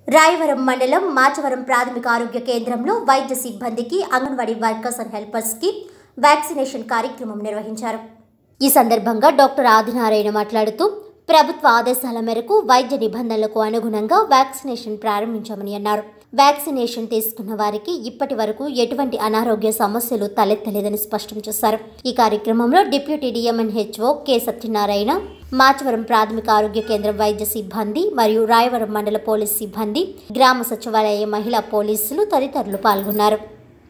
రాయవరం మండలం మాచవరం ప్రాథమిక ఆరోగ్య కేంద్రంలో వైద్య సిబ్బందికి అంగన్వాడీ వర్కర్స్ అండ్ హెల్పర్స్ కి వ్యాక్సినేషన్ కార్యక్రమం నిర్వహించారు ఈ సందర్భంగా డాక్టర్ ఆదినారాయణ మాట్లాడుతూ ప్రభుత్వ ఆదేశాల మేరకు వైద్య నిబంధనలకు అనుగుణంగా వ్యాక్సినేషన్ ప్రారంభించామని అన్నారు వ్యాక్సినేషన్ తీసుకున్న వారికి ఇప్పటి వరకు ఎటువంటి అనారోగ్య సమస్యలు తలెత్తలేదని స్పష్టం చేశారు ఈ కార్యక్రమంలో deputy DMNHO K Satyanarayana Machavaram ప్రాథమిక ఆరోగ్య కేంద్రం వైద్య సిబ్బంది మరియు రాయవరం మండల పోలీస్ సిబ్బంది గ్రామ సచివాలయ మహిళా పోలీసులు తదితరులు పాల్గొన్నారు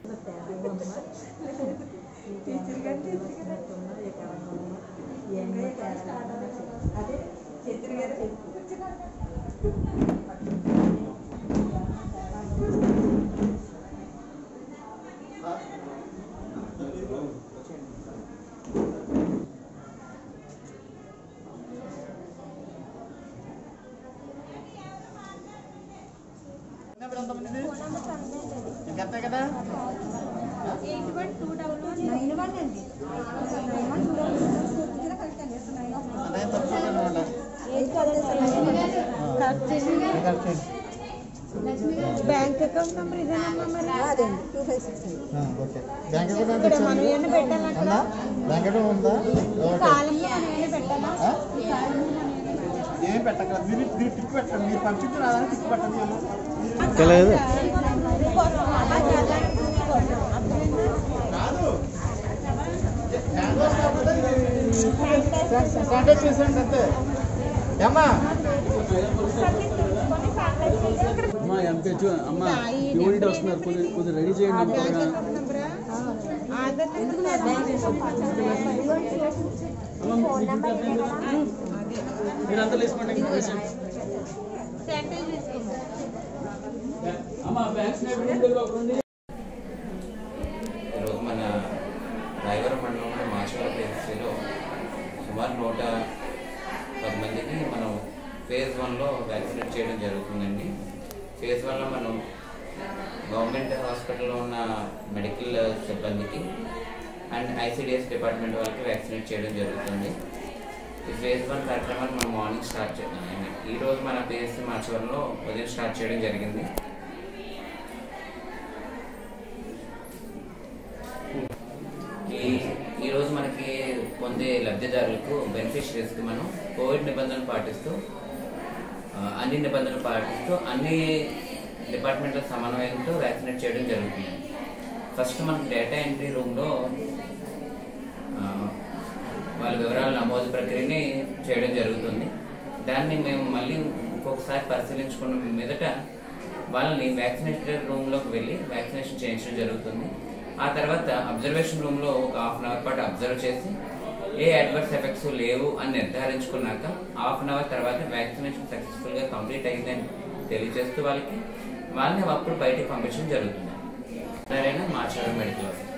నెంబర్ ఎంత మంది ఇంకంతే కదా అదే తప్పకుండా ఉండాలి బ్యాంక్ అకౌంట్ నెంబర్ ఇదేనమ్మా మరి అదండి two five six okay bank account ఎంత ఇక్కడ మనం ఇచ్చారు? ఏమైనా పెట్టాలా అక్కడ ఉందా బ్యాంక్ అకౌంట్ ఉందా ఓకే కాలంలో మనం ఏమైనా పెట్టాలా ఆ? ఈ కాలంలో మనం ఏమైనా పెట్టాలా? ఏం పెట్టకలేదు మీరు మీరు టిక్ పెట్టండి మీరు పంపించిన రాదని టిక్ పెట్టండి వీళ్ళు. తెలియదు కోసం అలా చేద్దాం కోసం అర్థమైందా? కాంటాక్ట్ చేసేయండి అంతే ఏమ్మా అమ్మా ఎంపీహెచ్ అమ్మ యూనిట్ వస్తున్నారు కొద్ది కొద్ది రెడీ చేయండి అమ్మ బ్యాంక్ త్వరగా. అకౌంట్ నెంబరా ఆధార్ ఎందుకు లేదు అమ్మ, మీకు ఇంకా ఏం లేదు? మీరు అంతా తీసుకోండి శానిటైజ్ తీసుకోమా అమ్మ వ్యాక్సినేట్ రూమ్ దగ్గర ఒకటి ఉంది. ఈరోజు మన రాయవరం మండలంలో మాచవరం ఏజెన్సీలో సుమారు నూట పది మందికి మనం ఫేజ్ వన్లో వ్యాక్సినేట్ చేయడం జరుగుతుందండి ఫేజ్ వన్లో మనం గవర్నమెంట్ హాస్పిటల్లో ఉన్న మెడికల్ సిబ్బందికి అండ్ ఐసిడిఎస్ డిపార్ట్మెంట్ వాళ్ళకి వ్యాక్సినేట్ చేయడం జరుగుతుంది ఈ ఫేజ్ వన్ కార్యక్రమాన్ని మనం మార్నింగ్ స్టార్ట్ చేద్దాం ఈ రోజు మన పిఎస్సి మాచవరంలో ఉదయం స్టార్ట్ చేయడం జరిగింది ఈ ఈరోజు మనకి పొందే లబ్ధిదారులకు బెనిఫిషరీస్కి మనం కోవిడ్ నిబంధనలు పాటిస్తూ ఆ, అన్ని నిబంధనలు పాటిస్తూ అన్ని డిపార్ట్మెంట్ల సమన్వయంతో వ్యాక్సినేట్ చేయడం జరుగుతుంది ఫస్ట్ మనకి డేటా ఎంట్రీ రూమ్లో వాళ్ళ వివరాల నమోదు ప్రక్రియని చేయడం జరుగుతుంది దాన్ని మేము మళ్ళీ ఇంకొకసారి పరిశీలించుకున్న మీదట వాళ్ళని వ్యాక్సినేషన్ రూమ్లోకి వెళ్ళి వ్యాక్సినేషన్ చేయించడం జరుగుతుంది ఆ తర్వాత అబ్జర్వేషన్ రూమ్లో ఒక హాఫ్ అన్ అవర్ పాటు అబ్జర్వ్ చేసి ఏ అడ్వర్స్ ఎఫెక్ట్స్ లేవు అని నిర్ధారించుకున్నాక హాఫ్ అన్ అవర్ తర్వాత వ్యాక్సినేషన్ సక్సెస్ఫుల్గా కంప్లీట్ అయిందని తెలియజేస్తూ వాళ్ళకి వాళ్ళని అప్పుడు బయటికి పంపించడం జరుగుతుంది ఎవరైనా మాట్లాడడం మెడికల్ ఆఫీసర్